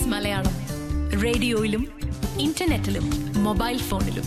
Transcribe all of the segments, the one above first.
Malayalam റേഡിയോയിലും ഇന്റർനെറ്റിലും mobile ഫോണിലും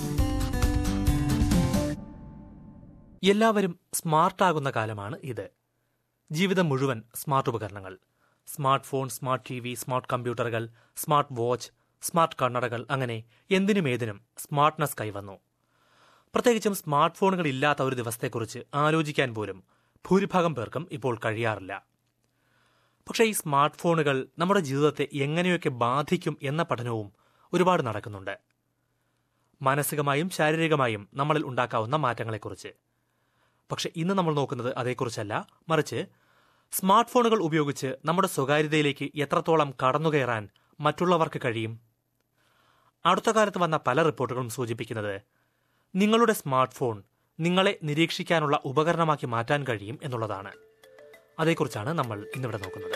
എല്ലാവരും സ്മാർട്ടാകുന്ന കാലമാണ് ഇത് ജീവിതം മുഴുവൻ സ്മാർട്ട് ഉപകരണങ്ങൾ smart phone smart T V smart കമ്പ്യൂട്ടറുകൾ സ്മാർട്ട് വാച്ച് സ്മാർട്ട് കണ്ണടകൾ അങ്ങനെ എന്തിനും ഏതിനും സ്മാർട്ട്നെസ് കൈവന്നു പ്രത്യേകിച്ചും സ്മാർട്ട് ഫോണുകൾ ഇല്ലാത്ത ഒരു ദിവസത്തെക്കുറിച്ച് ആലോചിക്കാൻ പോലും ഭൂരിഭാഗം പേർക്കും ഇപ്പോൾ കഴിയാറില്ല പക്ഷേ ഈ സ്മാർട്ട് ഫോണുകൾ നമ്മുടെ ജീവിതത്തെ എങ്ങനെയൊക്കെ ബാധിക്കും എന്ന പഠനവും ഒരുപാട് നടക്കുന്നുണ്ട് മാനസികമായും ശാരീരികമായും നമ്മളിൽ ഉണ്ടാക്കാവുന്ന മാറ്റങ്ങളെക്കുറിച്ച് പക്ഷെ ഇന്ന് നമ്മൾ നോക്കുന്നത് അതേക്കുറിച്ചല്ല മറിച്ച് സ്മാർട്ട് ഫോണുകൾ ഉപയോഗിച്ച് നമ്മുടെ സ്വകാര്യതയിലേക്ക് എത്രത്തോളം കടന്നുകയറാൻ മറ്റുള്ളവർക്ക് കഴിയും അടുത്ത കാലത്ത് വന്ന പല റിപ്പോർട്ടുകളും സൂചിപ്പിക്കുന്നത് നിങ്ങളുടെ സ്മാർട്ട് ഫോൺ നിങ്ങളെ നിരീക്ഷിക്കാനുള്ള ഉപകരണമാക്കി മാറ്റാൻ കഴിയും എന്നുള്ളതാണ് അതേക്കുറിച്ചാണ് നമ്മൾ ഇന്നിവിടെ നോക്കുന്നത്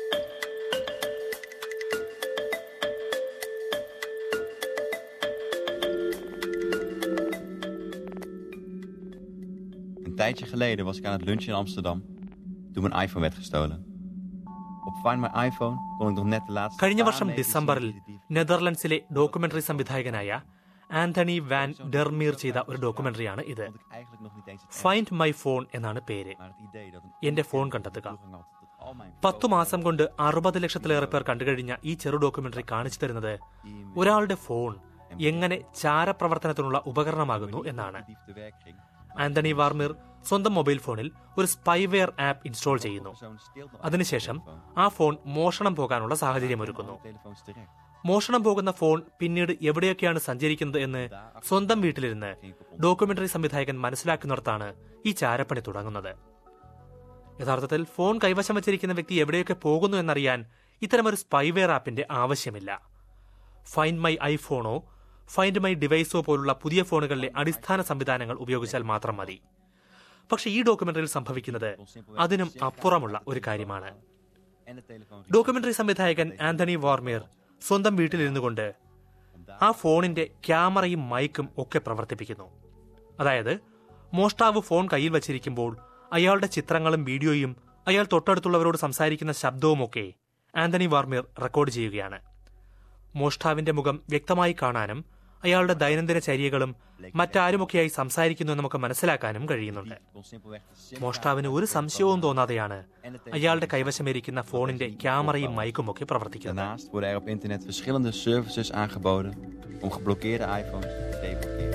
Een tijdje geleden was ik aan het lunchen in Amsterdam toen mijn iPhone werd gestolen. Op Find My iPhone kon ik nog net de laatste കഴിഞ്ഞ paar വർഷം levens ഡിസംബറിൽ zien die de dief- നെതർലൻഡ്സിലെ documentary സംവിധായകനായ Anthony van ഡെർമീർ ചെയ്ത ഒരു ഡോക്യുമെന്ററിയാണ് ഇത് vond ik eigenlijk nog niet eens het find my phone എന്നാണ് പേര് ergste, maar het idee dat een എന്റെ ഫോൺ കണ്ടെത്തുക toegang had tot al mijn പത്തു മാസം കൊണ്ട് അറുപത് ലക്ഷത്തിലേറെ പേർ കണ്ടുകഴിഞ്ഞ ഈ ചെറു ഡോക്യുമെന്ററി കാണിച്ചു തരുന്നത് ഒരാളുടെ ഫോൺ എങ്ങനെ ചാരപ്രവർത്തനത്തിനുള്ള ഉപകരണമാകുന്നു എന്നാണ് dief te werk ging. Antony വാർമിർ സ്വന്തം മൊബൈൽ ഫോണിൽ ഒരു സ്പൈവെയർ ആപ്പ് ഇൻസ്റ്റാൾ ചെയ്യുന്നു Persoon steelt nog അതിനുശേഷം ആ ഫോൺ മോഷണം പോകാനുള്ള സാഹചര്യമൊരുക്കുന്നു alle telefoons terecht. മോഷണം പോകുന്ന ഫോൺ പിന്നീട് എവിടെയൊക്കെയാണ് സഞ്ചരിക്കുന്നത് എന്ന് സ്വന്തം വീട്ടിലിരുന്ന് ഡോക്യുമെന്ററി സംവിധായകൻ മനസ്സിലാക്കുന്നിടത്താണ് ഈ ചാരപ്പണി തുടങ്ങുന്നത് യഥാർത്ഥത്തിൽ ഫോൺ കൈവശം വച്ചിരിക്കുന്ന വ്യക്തി എവിടെയൊക്കെ പോകുന്നു എന്നറിയാൻ ഇത്തരമൊരു സ്പൈവെയർ ആപ്പിന്റെ ആവശ്യമില്ല ഫൈൻഡ് മൈ ഐഫോണോ ഫൈൻഡ് മൈ ഡിവൈസോ പോലുള്ള പുതിയ ഫോണുകളിലെ അടിസ്ഥാന സംവിധാനങ്ങൾ ഉപയോഗിച്ചാൽ മാത്രം മതി പക്ഷെ ഈ ഡോക്യുമെന്ററിയിൽ സംഭവിക്കുന്നത് അതിനും അപ്പുറമുള്ള ഒരു കാര്യമാണ് En de telefoon ging documentary സംവിധായകൻ ആന്റണി വാർമിയർ സ്വന്തം വീട്ടിലിരുന്നു കൊണ്ട് ആ ഫോണിന്റെ ക്യാമറയും മൈക്കും ഒക്കെ പ്രവർത്തിപ്പിക്കുന്നു അതായത് മോഷ്ടാവ് ഫോൺ കയ്യിൽ വച്ചിരിക്കുമ്പോൾ അയാളുടെ ചിത്രങ്ങളും വീഡിയോയും അയാൾ തൊട്ടടുത്തുള്ളവരോട് സംസാരിക്കുന്ന ശബ്ദവുമൊക്കെ ആന്റണി വാർമിയർ റെക്കോർഡ് ചെയ്യുകയാണ് മോഷ്ടാവിന്റെ മുഖം വ്യക്തമായി കാണാനും അയാളുടെ ദൈനംദിന ചര്യകളും മറ്റാരുമൊക്കെയായി സംസാരിക്കുന്നു നമുക്ക് മനസ്സിലാക്കാനും കഴിയുന്നുണ്ട് kon simpelweg de sim മോഷ്ടാവിന് ഒരു സംശയവും തോന്നാതെയാണ് അയാളുടെ കൈവശമിരിക്കുന്ന ഫോണിന്റെ ക്യാമറയും മൈക്കും ഒക്കെ പ്രവർത്തിക്കുന്നത് Daarnaast worden er op internet verschillende services aangeboden om geblokkeerde iPhones te deblokkeren.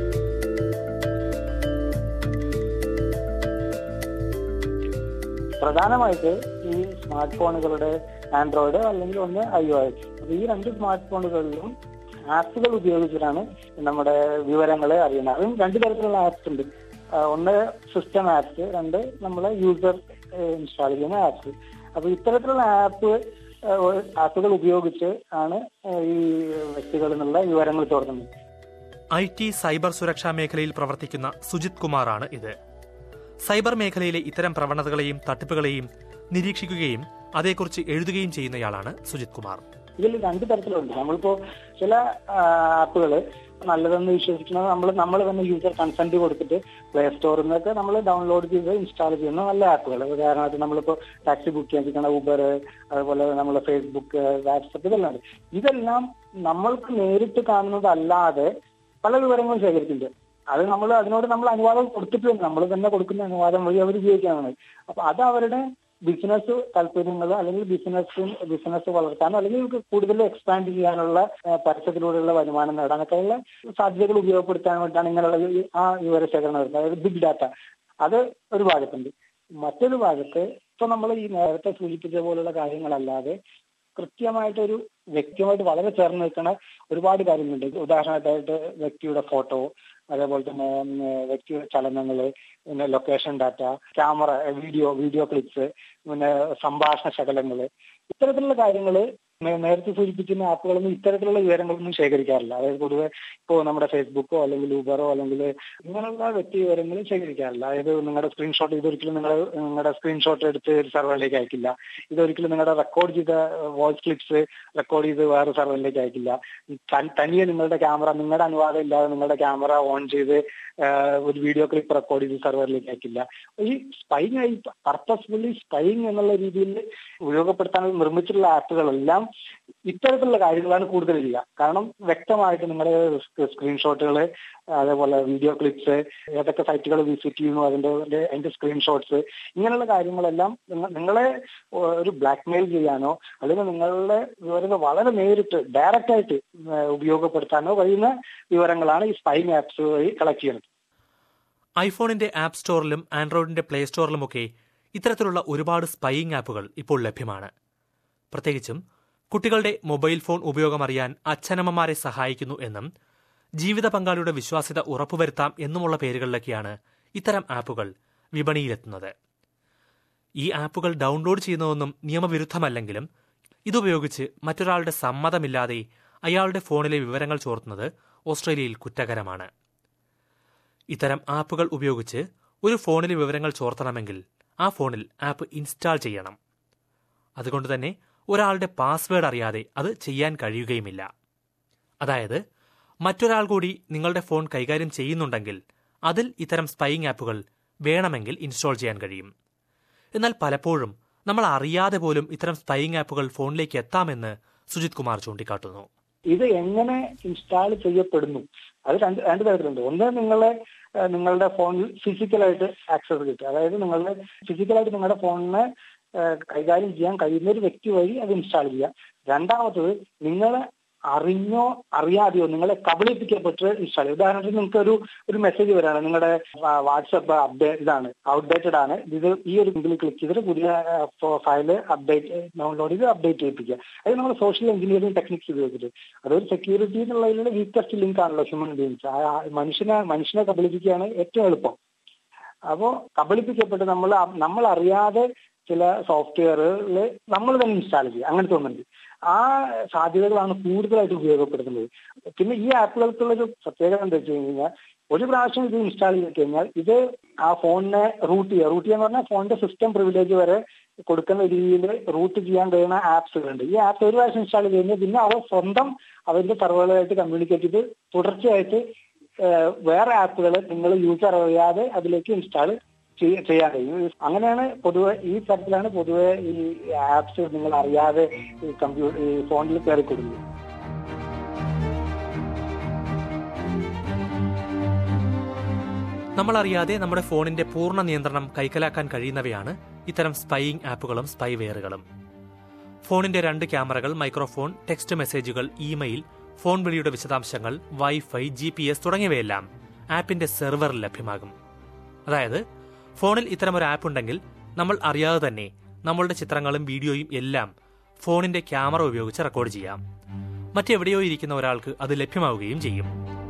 പ്രധാനമായിട്ട് ഈ സ്മാർട്ട് ഫോണുകളുടെ ആൻഡ്രോയിഡ് അല്ലെങ്കിൽ ഒന്ന് ഐ ഒ എസ് അപ്പൊ ഈ രണ്ട് സ്മാർട്ട് ഫോണുകളിലും ആപ്പുകൾ ഉപയോഗിച്ചിട്ടാണ് നമ്മുടെ വിവരങ്ങളെ അറിയുന്നത് അതും രണ്ട് തരത്തിലുള്ള ആപ്സ് ഉണ്ട് ആ, ഒന്ന് സിസ്റ്റം ആപ്സ് രണ്ട് നമ്മളെ യൂസർ ഇൻസ്റ്റാൾ ചെയ്യുന്ന ആപ്സ് അപ്പൊ ഇത്തരത്തിലുള്ള ആപ്പ് ആപ്പുകൾ ഉപയോഗിച്ച് ആണ് ഈ വ്യക്തികളിൽ നിന്നുള്ള വിവരങ്ങൾ ചോർത്തുന്നത് ഐ ടി സൈബർ സുരക്ഷാ മേഖലയിൽ പ്രവർത്തിക്കുന്ന സുജിത് കുമാറാണ് ഇത് സൈബർ മേഖലയിലെ ഇത്തരം പ്രവണതകളെയും തട്ടിപ്പുകളെയും നിരീക്ഷിക്കുകയും അതേക്കുറിച്ച് എഴുതുകയും ചെയ്യുന്നയാളാണ് സുജിത് കുമാർ ഇതിൽ രണ്ട് തരത്തിലുണ്ട് നമ്മളിപ്പോ ചില ആപ്പുകൾ നല്ലതെന്ന് വിശ്വസിക്കുന്നത് നമ്മൾ നമ്മൾ തന്നെ യൂസർ കൺസെന്റ് കൊടുത്തിട്ട് പ്ലേ സ്റ്റോറിൽ നിന്നൊക്കെ നമ്മൾ ഡൗൺലോഡ് ചെയ്ത് ഇൻസ്റ്റാൾ ചെയ്യുന്ന നല്ല ആപ്പുകൾ ഉദാഹരണത്തിന് നമ്മളിപ്പോ ടാക്സി ബുക്ക് ചെയ്യാൻ പറ്റുന്ന ഊബർ അതുപോലെ നമ്മൾ ഫേസ്ബുക്ക് വാട്സപ്പ് ഇതെല്ലാം ഉണ്ട് ഇതെല്ലാം നമ്മൾക്ക് നേരിട്ട് കാണുന്നതല്ലാതെ പല വിവരങ്ങളും ശേഖരിക്കുന്നുണ്ട് അത് നമ്മൾ അതിനോട് നമ്മൾ അനുവാദം കൊടുത്തിട്ടുണ്ട് നമ്മൾ തന്നെ കൊടുക്കുന്ന അനുവാദം വഴി അവർ ഉപയോഗിക്കാനാണ് അപ്പൊ അത് അവരുടെ ബിസിനസ് താല്പര്യങ്ങൾ അല്ലെങ്കിൽ ബിസിനസ് ബിസിനസ് വളർത്താനോ അല്ലെങ്കിൽ ഇവർക്ക് കൂടുതൽ എക്സ്പാൻഡ് ചെയ്യാനുള്ള ആ, പരസ്യത്തിലൂടെയുള്ള വരുമാനം നേടാനൊക്കെയുള്ള സാധ്യതകൾ ഉപയോഗപ്പെടുത്താൻ വേണ്ടിയിട്ടാണ് ഇങ്ങനെയുള്ള ഈ- ആ വിവരശേഖരണം വരുന്നത് അതായത് ബിഗ് ഡാറ്റ അത് ഒരു ഭാഗത്തുണ്ട് മറ്റൊരു ഭാഗത്ത് ഇപ്പൊ നമ്മൾ ഈ നേരത്തെ സൂചിപ്പിച്ച പോലുള്ള കാര്യങ്ങളല്ലാതെ കൃത്യമായിട്ടൊരു വ്യക്തിയുമായിട്ട് വളരെ ചേർന്ന് നിൽക്കുന്ന ഒരുപാട് കാര്യങ്ങളുണ്ട് ഉദാഹരണമായിട്ട് വ്യക്തിയുടെ ഫോട്ടോ അതേപോലെ തന്നെ ഉം, വ്യക്തിയുടെ ചലനങ്ങള് പിന്നെ location data camera video video clips പിന്നെ സംഭാഷണ ശകലങ്ങള് ഇത്തരത്തിലുള്ള കാര്യങ്ങള് നേ- നേരത്തെ സൂചിപ്പിക്കുന്ന ആപ്പുകളൊന്നും ഇത്തരത്തിലുള്ള വിവരങ്ങളൊന്നും ശേഖരിക്കാറില്ല അതായത് പൊതുവെ ഇപ്പോൾ നമ്മുടെ ഫേസ്ബുക്കോ അല്ലെങ്കിൽ ഊബറോ അല്ലെങ്കിൽ ഇങ്ങനെയുള്ള വ്യക്തി വിവരങ്ങൾ ശേഖരിക്കാറില്ല അതായത് നിങ്ങളുടെ സ്ക്രീൻഷോട്ട് ഇതൊരിക്കലും നിങ്ങൾ നിങ്ങളുടെ സ്ക്രീൻഷോട്ട് എടുത്ത് ഒരു സെർവറിലേക്ക് അയക്കില്ല ഇതൊരിക്കലും നിങ്ങളുടെ റെക്കോർഡ് ചെയ്ത വോയിസ് ക്ലിപ്സ് റെക്കോർഡ് ചെയ്ത് വേറെ സെർവറിലേക്ക് അയക്കില്ല തൻ- തനിയെ നിങ്ങളുടെ ക്യാമറ നിങ്ങളുടെ അനുവാദം ഇല്ലാതെ നിങ്ങളുടെ ക്യാമറ ഓൺ ചെയ്ത് ആഹ് ഒരു വീഡിയോ ക്ലിപ്പ് റെക്കോർഡ് ചെയ്ത് സെർവറിലേക്ക് അയക്കില്ല ഈ സ്പൈങ് ആയി പർപ്പസ്ഫുള്ളി സ്പൈങ് എന്നുള്ള രീതിയിൽ ഉപയോഗപ്പെടുത്താൻ നിർമ്മിച്ചിട്ടുള്ള ആപ്പുകളെല്ലാം ഇത്തരത്തിലുള്ള കാര്യങ്ങളാണ് കൂടുതൽ ചെയ്യുക കാരണം വ്യക്തമായിട്ട് നിങ്ങളുടെ സ്ക്രീൻഷോട്ടുകൾ അതേപോലെ വീഡിയോ ക്ലിപ്സ് ഏതൊക്കെ സൈറ്റുകൾ വിസിറ്റ് ചെയ്യുന്നു അതിന്റെ അതിന്റെ സ്ക്രീൻഷോട്ട്സ് ഇങ്ങനെയുള്ള കാര്യങ്ങളെല്ലാം നിങ്ങ- നിങ്ങളെ ഒരു ബ്ലാക്ക് മെയിൽ ചെയ്യാനോ അല്ലെങ്കിൽ നിങ്ങളുടെ വിവരങ്ങൾ വളരെ നേരിട്ട് ഡയറക്റ്റ് ആയിട്ട് ഏഹ് ഉപയോഗപ്പെടുത്താനോ കഴിയുന്ന വിവരങ്ങളാണ് ഈ സ്പൈങ് ആപ്സ് വഴി കളക്ട് ചെയ്യുന്നത് ഐഫോണിന്റെ ആപ്പ് സ്റ്റോറിലും ആൻഡ്രോയിഡിന്റെ പ്ലേ സ്റ്റോറിലുമൊക്കെ ഇത്തരത്തിലുള്ള ഒരുപാട് സ്പൈയിങ് ആപ്പുകൾ ഇപ്പോൾ ലഭ്യമാണ് പ്രത്യേകിച്ചും കുട്ടികളുടെ മൊബൈൽ ഫോൺ ഉപയോഗം അറിയാൻ അച്ഛനമ്മമാരെ സഹായിക്കുന്നു എന്നും ജീവിത പങ്കാളിയുടെ വിശ്വാസ്യത ഉറപ്പുവരുത്താം എന്നുമുള്ള പേരുകളിലൊക്കെയാണ് ഇത്തരം ആപ്പുകൾ വിപണിയിലെത്തുന്നത് ഈ ആപ്പുകൾ ഡൗൺലോഡ് ചെയ്യുന്നതൊന്നും നിയമവിരുദ്ധമല്ലെങ്കിലും ഇതുപയോഗിച്ച് മറ്റൊരാളുടെ സമ്മതമില്ലാതെ അയാളുടെ ഫോണിലെ വിവരങ്ങൾ ചോർത്തുന്നത് ഓസ്ട്രേലിയയിൽ കുറ്റകരമാണ് ഇത്തരം ആപ്പുകൾ ഉപയോഗിച്ച് ഒരു ഫോണിലെ വിവരങ്ങൾ ചോർത്തണമെങ്കിൽ ആ ഫോണിൽ ആപ്പ് ഇൻസ്റ്റാൾ ചെയ്യണം അതുകൊണ്ട് തന്നെ ഒരാളുടെ പാസ്വേഡ് അറിയാതെ അത് ചെയ്യാൻ കഴിയുകയുമില്ല അതായത് മറ്റൊരാൾ കൂടി നിങ്ങളുടെ ഫോൺ കൈകാര്യം ചെയ്യുന്നുണ്ടെങ്കിൽ അതിൽ ഇത്തരം സ്പൈയിങ് ആപ്പുകൾ വേണമെങ്കിൽ ഇൻസ്റ്റാൾ ചെയ്യാൻ കഴിയും എന്നാൽ പലപ്പോഴും നമ്മൾ അറിയാതെ പോലും ഇത്തരം സ്പൈയിങ് ആപ്പുകൾ ഫോണിലേക്ക് എത്താമെന്ന് സുജിത് കുമാർ ചൂണ്ടിക്കാട്ടുന്നു ഇത് എങ്ങനെ ഇൻസ്റ്റാൾ ചെയ്യപ്പെടുന്നു അത് രണ്ട് രണ്ട് തരത്തിലുണ്ട് ഒന്ന് നിങ്ങളെ ഏഹ് നിങ്ങളുടെ ഫോണിൽ ഫിസിക്കലായിട്ട് ആക്സസ് കിട്ടുക അതായത് നിങ്ങളുടെ ഫിസിക്കലായിട്ട് നിങ്ങളുടെ ഫോണിനെ ഏഹ് കൈകാര്യം ചെയ്യാൻ കഴിയുന്ന ഒരു വ്യക്തി വഴി അത് ഇൻസ്റ്റാൾ ചെയ്യുക രണ്ടാമത്തത് നിങ്ങൾ അറിഞ്ഞോ അറിയാതെയോ നിങ്ങളെ കബളിപ്പിക്കപ്പെട്ട് ഇൻസ്റ്റാൾ ചെയ്യും ഉദാഹരണത്തിന് നിങ്ങൾക്ക് ഒരു ഒരു മെസ്സേജ് വരാണ് നിങ്ങളുടെ വാട്സപ്പ് അപ്ഡേറ്റ് ഇതാണ് ഔട്ട്ഡേറ്റഡ് ആണ് ഇത് ഈ ഒരു ലിങ്കിൽ ക്ലിക്ക് ചെയ്തിട്ട് പുതിയ ഫയല് അപ്ഡേറ്റ് ഡൗൺലോഡ് ചെയ്ത് അപ്ഡേറ്റ് ചെയ്യിപ്പിക്കുക അത് നമ്മൾ സോഷ്യൽ എഞ്ചിനീയറിംഗ് ടെക്നിക്സ് ഉപയോഗിച്ചിട്ട് അതൊരു സെക്യൂരിറ്റി എന്നുള്ളതിലുള്ള വീക്കസ്റ്റ് ലിങ്ക് ആണല്ലോ ഹ്യൂമൻ ബീങ്സ് മനുഷ്യനെ മനുഷ്യനെ കബളിപ്പിക്കുകയാണ് ഏറ്റവും എളുപ്പം അപ്പോ കബളിപ്പിക്കപ്പെട്ട് നമ്മൾ നമ്മൾ അറിയാതെ ചില സോഫ്റ്റ്വെയറുകൾ നമ്മൾ തന്നെ ഇൻസ്റ്റാൾ ചെയ്യുക അങ്ങനത്തെ ഒന്നുണ്ട് ആ സാധ്യതകളാണ് കൂടുതലായിട്ട് ഉപയോഗപ്പെടുത്തുന്നത് പിന്നെ ഈ ആപ്പുകൾക്കുള്ള ഒരു പ്രത്യേകത എന്താ വെച്ച് കഴിഞ്ഞാൽ ഒരു പ്രാവശ്യം ഇത് ഇൻസ്റ്റാൾ ചെയ്ത് കഴിഞ്ഞാൽ ഇത് ആ ഫോണിനെ റൂട്ട് ചെയ്യുക റൂട്ട് ചെയ്യാന്ന് പറഞ്ഞാൽ ഫോണിന്റെ സിസ്റ്റം പ്രിവിലേജ് വരെ കൊടുക്കുന്ന രീതിയിൽ റൂട്ട് ചെയ്യാൻ കഴിയുന്ന ആപ്സുകളുണ്ട് ഈ ആപ്പ് ഒരു പ്രാവശ്യം ഇൻസ്റ്റാൾ ചെയ്ത് കഴിഞ്ഞാൽ പിന്നെ അവർ സ്വന്തം അവരുടെ സർവറുകളായിട്ട് കമ്മ്യൂണിക്കേറ്റ് ചെയ്ത് തുടർച്ചയായിട്ട് ഏഹ് വേറെ ആപ്പുകൾ നിങ്ങൾ യൂസർ അറിയാതെ അതിലേക്ക് ഇൻസ്റ്റാൾ ചെയ്യാൻ കഴിയും അങ്ങനെയാണ് പൊതുവെ ഈ തരത്തിലാണ് പൊതുവെ ഈ ആപ്സ് നിങ്ങൾ അറിയാതെ ഈ കമ്പ്യൂട്ടർ ഈ ഫോണിൽ കയറി കൊടുക്കുന്നത് നമ്മളറിയാതെ നമ്മുടെ ഫോണിന്റെ പൂർണ്ണ നിയന്ത്രണം കൈക്കലാക്കാൻ കഴിയുന്നവയാണ് ഇത്തരം സ്പൈയിങ് ആപ്പുകളും സ്പൈവെയറുകളും ഫോണിന്റെ രണ്ട് ക്യാമറകൾ മൈക്രോഫോൺ ടെക്സ്റ്റ് മെസ്സേജുകൾ ഇമെയിൽ ഫോൺ വിളിയുടെ വിശദാംശങ്ങൾ വൈഫൈ ജി പി എസ് തുടങ്ങിയവയെല്ലാം ആപ്പിന്റെ സെർവറിൽ ലഭ്യമാകും അതായത് ഫോണിൽ ഇത്തരമൊരു ആപ്പ് ഉണ്ടെങ്കിൽ നമ്മൾ അറിയാതെ തന്നെ നമ്മളുടെ ചിത്രങ്ങളും വീഡിയോയും എല്ലാം ഫോണിന്റെ ക്യാമറ ഉപയോഗിച്ച് റെക്കോർഡ് ചെയ്യാം മറ്റെവിടെയോ ഇരിക്കുന്ന ഒരാൾക്ക് അത് ലഭ്യമാവുകയും ചെയ്യും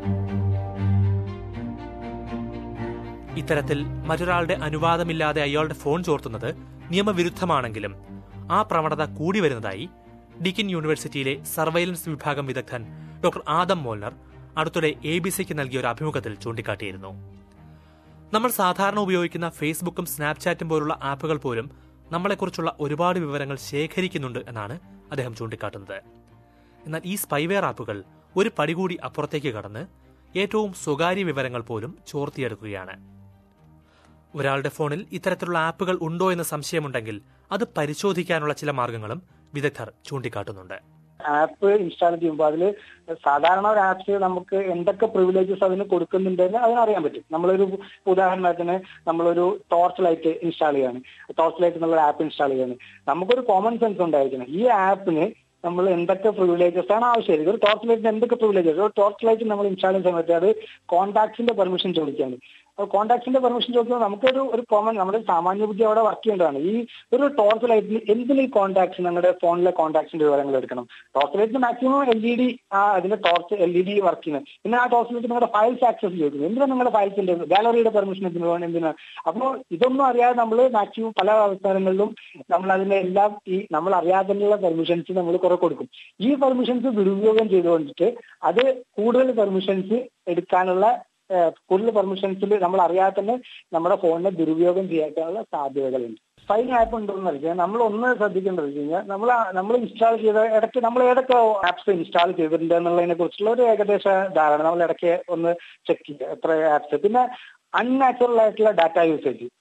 ഇത്തരത്തിൽ മറ്റൊരാളുടെ അനുവാദമില്ലാതെ അയാളുടെ ഫോൺ ചോർത്തുന്നത് നിയമവിരുദ്ധമാണെങ്കിലും ആ പ്രവണത കൂടി വരുന്നതായി ഡിക്കിൻ യൂണിവേഴ്സിറ്റിയിലെ സർവൈലൻസ് വിഭാഗം വിദഗ്ധൻ ഡോക്ടർ ആദം മോൽനർ അടുത്തിടെ എ ബി സിക്ക് നൽകിയ ഒരു അഭിമുഖത്തിൽ ചൂണ്ടിക്കാട്ടിയിരുന്നു നമ്മൾ സാധാരണ ഉപയോഗിക്കുന്ന ഫേസ്ബുക്കും സ്നാപ്ചാറ്റും പോലുള്ള ആപ്പുകൾ പോലും നമ്മളെക്കുറിച്ചുള്ള ഒരുപാട് വിവരങ്ങൾ ശേഖരിക്കുന്നുണ്ട് എന്നാണ് അദ്ദേഹം ചൂണ്ടിക്കാട്ടുന്നത് എന്നാൽ ഈ സ്പൈവെയർ ആപ്പുകൾ ഒരു പടി കൂടി അപ്പുറത്തേക്ക് കടന്ന് ഏറ്റവും സ്വകാര്യ വിവരങ്ങൾ പോലും ചോർത്തിയെടുക്കുകയാണ് ഒരാളുടെ ഫോണിൽ ഇത്തരത്തിലുള്ള ആപ്പുകൾ ഉണ്ടോ എന്ന് സംശയമുണ്ടെങ്കിൽ അത് പരിശോധിക്കാനുള്ള ചില മാർഗങ്ങളും വിദഗ്ധർ ചൂണ്ടിക്കാട്ടുന്നുണ്ട് ആപ്പ് ഇൻസ്റ്റാൾ ചെയ്യുമ്പോൾ അതിൽ സാധാരണ ഒരു ആപ്സ് നമുക്ക് എന്തൊക്കെ പ്രിവിലേജസ് അതിന് കൊടുക്കുന്നുണ്ടെന്ന് അതിനറിയാൻ പറ്റും നമ്മളൊരു ഉദാഹരണത്തിന് നമ്മളൊരു ടോർച്ച് ലൈറ്റ് ഇൻസ്റ്റാൾ ചെയ്യാണ് ടോർച്ച് ലൈറ്റ് എന്നുള്ള ആപ്പ് ഇൻസ്റ്റാൾ ചെയ്യാണ് നമുക്കൊരു കോമൺ സെൻസ് ഉണ്ടായിരിക്കണം ഈ ആപ്പിന് നമ്മൾ എന്തൊക്കെ പ്രിവിലേജസ് ആണ് ആവശ്യം ഒരു ടോർച്ച് ലൈറ്റിന് എന്തൊക്കെ പ്രിവിലേജസ് ഒരു ടോർച്ച് ലൈറ്റ് നമ്മൾ ഇൻസ്റ്റാൾ ചെയ്യുന്ന സമയത്ത് അത് കോൺടാക്ട്സിന്റെ പെർമിഷൻ ചോദിക്കുകയാണ് അപ്പോൾ കോൺടാക്ട്സിന്റെ പെർമിഷൻ ചോദിക്കുമ്പോൾ നമുക്കൊരു ഒരു കോമൺ നമ്മുടെ സാമാന്യ ബുദ്ധി അവിടെ വർക്ക് ചെയ്യേണ്ടതാണ് ഈ ഒരു ടോർച്ച് ലൈറ്റിൽ എന്തിന് ഈ കോൺടാക്ട്സ് നമ്മുടെ ഫോണിലെ കോൺടാക്ട്സിന്റെ വിവരങ്ങൾ എടുക്കണം ടോർച്ച് ലൈറ്റിന് മാക്സിമം എൽ ഇ ഡി ആ അതിന്റെ torch L E D work ചെയ്യുന്നത് പിന്നെ ആ ടോർച്ച് ലൈറ്റ് നിങ്ങളുടെ ഫയൽസ് ആക്സസ് ചോദിക്കുന്നു എന്തിനാണ് നിങ്ങളുടെ ഫയൽസിന്റെ ഗാലറിയുടെ പെർമിഷൻ എന്തിനു വേണം എന്തിനാണ് അപ്പോൾ ഇതൊന്നും അറിയാതെ നമ്മൾ മാക്സിമം പല അവസരങ്ങളിലും നമ്മൾ അതിന്റെ എല്ലാം ഈ നമ്മൾ അറിയാതെയുള്ള പെർമിഷൻസ് നമ്മൾ കുറെ കൊടുക്കും ഈ പെർമിഷൻസ് ദുരുപയോഗം ചെയ്തുകൊണ്ടിട്ട് അത് കൂടുതൽ പെർമിഷൻസ് എടുക്കാനുള്ള കൂടുതൽ പെർമിഷൻസിൽ നമ്മൾ അറിയാതെ തന്നെ നമ്മുടെ ഫോണിനെ ദുരുപയോഗം ചെയ്യാനുള്ള സാധ്യതകളുണ്ട് ഫൈൻ ആപ്പ് ഉണ്ടോന്ന് അറിയാം നമ്മൾ ഒന്ന് ശ്രദ്ധിക്കേണ്ടത് വെച്ച് കഴിഞ്ഞാൽ നമ്മൾ നമ്മൾ ഇൻസ്റ്റാൾ ചെയ്ത ഇടയ്ക്ക് നമ്മൾ ഏതൊക്കെ ആപ്സ് ഇൻസ്റ്റാൾ ചെയ്തിട്ടുണ്ട് എന്നുള്ളതിനെ കുറിച്ചുള്ള ഒരു ഏകദേശ ധാരണ നമ്മൾ ഇടയ്ക്ക് ഒന്ന് ചെക്ക് ചെയ്യുക എത്ര ആപ്സ് പിന്നെ അൺനാച്ചുറൽ ആയിട്ടുള്ള ഡാറ്റ യൂസേജ്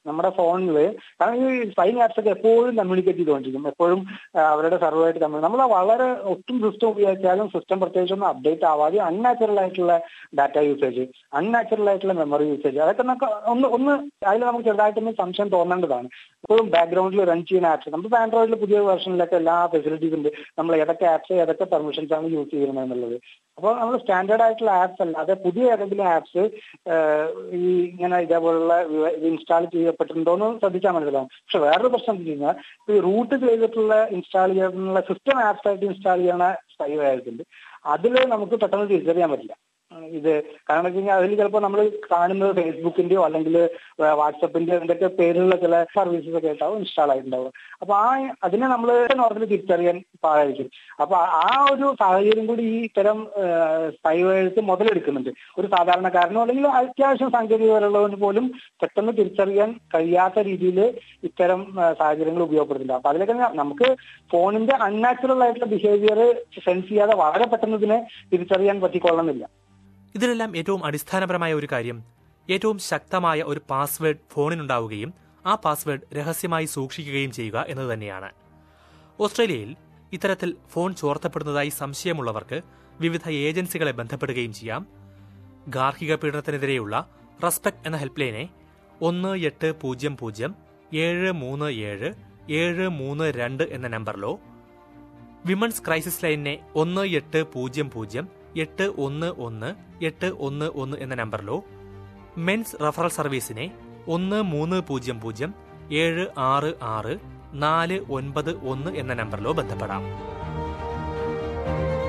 നമ്മുടെ ഫോണിൽ കാരണം ഈ സ്പൈങ് ആപ്സ് ഒക്കെ എപ്പോഴും കമ്മ്യൂണിക്കേറ്റ് ചെയ്തുകൊണ്ടിരിക്കും എപ്പോഴും ആ, അവരുടെ സർവറായിട്ട് കമ്മ്യൂണി നമ്മൾ വളരെ ഒട്ടും സിസ്റ്റം ഉപയോഗിച്ചാലും സിസ്റ്റം പ്രത്യേകിച്ചൊന്നും അപ്ഡേറ്റ് ആവാതെ അൺനാച്ചുറൽ ആയിട്ടുള്ള ഡാറ്റ യൂസേജ് അൺനാച്ചുറൽ ആയിട്ടുള്ള മെമ്മറി യൂസേജ് അതൊക്കെ നമുക്ക് ഒന്ന് ഒന്ന് അതിൽ നമുക്ക് ചെറുതായിട്ടൊന്ന് സംശയം തോന്നേണ്ടതാണ് എപ്പോഴും ബാക്ക്ഗ്രൗണ്ടിൽ റൺ ചെയ്യുന്ന ആപ്സ് നമുക്ക് ആൻഡ്രോയിഡിൽ പുതിയ വെർഷനിലൊക്കെ എല്ലാ ഫെസിലിറ്റീസ് ഉണ്ട് നമ്മൾ ഏതൊക്കെ ആപ്സ് ഏതൊക്കെ പെർമിഷൻസ് ആണ് യൂസ് ചെയ്യുന്നത് എന്നുള്ളത് അപ്പോൾ നമ്മൾ സ്റ്റാൻഡേർഡ് ആയിട്ടുള്ള ആപ്സ് അല്ലാതെ പുതിയ ഏതെങ്കിലും ആപ്സ് ഈ ഇങ്ങനെ ഇതേപോലുള്ള ഇൻസ്റ്റാൾ ചെയ്യപ്പെട്ടിട്ടുണ്ടോ എന്ന് ശ്രദ്ധിച്ചാൽ മനസ്സിലാവും പക്ഷെ വേറൊരു പ്രശ്നം എന്താ വെച്ച് കഴിഞ്ഞാൽ ഈ റൂട്ട് ചെയ്തിട്ടുള്ള ഇൻസ്റ്റാൾ ചെയ്യാനുള്ള സിസ്റ്റം ആപ്സ് ആയിട്ട് ഇൻസ്റ്റാൾ ചെയ്യണ സ്പൈവ് ആയിട്ടുണ്ട് അതിൽ നമുക്ക് പെട്ടെന്ന് തിരിച്ചറിയാൻ പറ്റില്ല ഉം, ഇത് കാരണം വെച്ച് കഴിഞ്ഞാൽ അതിൽ ചിലപ്പോൾ നമ്മൾ കാണുന്നത് ഫേസ്ബുക്കിന്റെയോ അല്ലെങ്കിൽ വാട്സപ്പിന്റെയോ എന്തൊക്കെ പേരുള്ള ചില സർവീസസ് ഒക്കെ ആയിട്ടാവും ഇൻസ്റ്റാൾ ആയിട്ടുണ്ടാവുക അപ്പൊ ആ അതിനെ നമ്മൾ നോർമലി തിരിച്ചറിയാൻ പാടായിരിക്കും അപ്പൊ ആ ഒരു സാഹചര്യം കൂടി ഈ ഇത്തരം സ്പൈവേഴ്സ് മുതലെടുക്കുന്നുണ്ട് ഒരു സാധാരണക്കാരനോ അല്ലെങ്കിൽ അത്യാവശ്യം സാങ്കേതികപരമുള്ളവന് പോലും പെട്ടെന്ന് തിരിച്ചറിയാൻ കഴിയാത്ത രീതിയിൽ ഇത്തരം ആ, സാഹചര്യങ്ങൾ ഉപയോഗപ്പെടുത്തുന്നുണ്ട് അപ്പൊ അതിലൊക്കെ ന- നമുക്ക് ഫോണിന്റെ അൺനാച്ചുറൽ ആയിട്ടുള്ള ബിഹേവിയർ സെൻസ് ചെയ്യാതെ വളരെ പെട്ടെന്ന് ഇതിനെ തിരിച്ചറിയാൻ പറ്റിക്കൊള്ളുന്നില്ല ഇതിലെല്ലാം ഏറ്റവും അടിസ്ഥാനപരമായ ഒരു കാര്യം ഏറ്റവും ശക്തമായ ഒരു പാസ്വേഡ് ഫോണിനുണ്ടാവുകയും ആ പാസ്വേഡ് രഹസ്യമായി സൂക്ഷിക്കുകയും ചെയ്യുക എന്നത് തന്നെയാണ് ഓസ്ട്രേലിയയിൽ ഇത്തരത്തിൽ ഫോൺ ചോർത്തപ്പെടുന്നതായി സംശയമുള്ളവർക്ക് വിവിധ ഏജൻസികളെ ബന്ധപ്പെടുകയും ചെയ്യാം ഗാർഹിക പീഡനത്തിനെതിരെയുള്ള റെസ്പെക്ട് എന്ന ഹെൽപ്പ് ലൈനെ ഒന്ന് എട്ട് പൂജ്യം പൂജ്യം ഏഴ് മൂന്ന് ഏഴ് ഏഴ് മൂന്ന് രണ്ട് എന്ന നമ്പറിലോ വിമൻസ് ക്രൈസിസ് ലൈനിനെ ഒന്ന് എട്ട് പൂജ്യം പൂജ്യം എട്ട് ഒന്ന് ഒന്ന് എട്ട് ഒന്ന് ഒന്ന് എന്ന നമ്പറിലോ മെൻസ് റഫറൽ സർവീസിനെ ഒന്ന് മൂന്ന് പൂജ്യം പൂജ്യം ഏഴ് ആറ് ആറ് നാല് ഒൻപത് ഒന്ന് എന്ന നമ്പറിലോ ബന്ധപ്പെടാം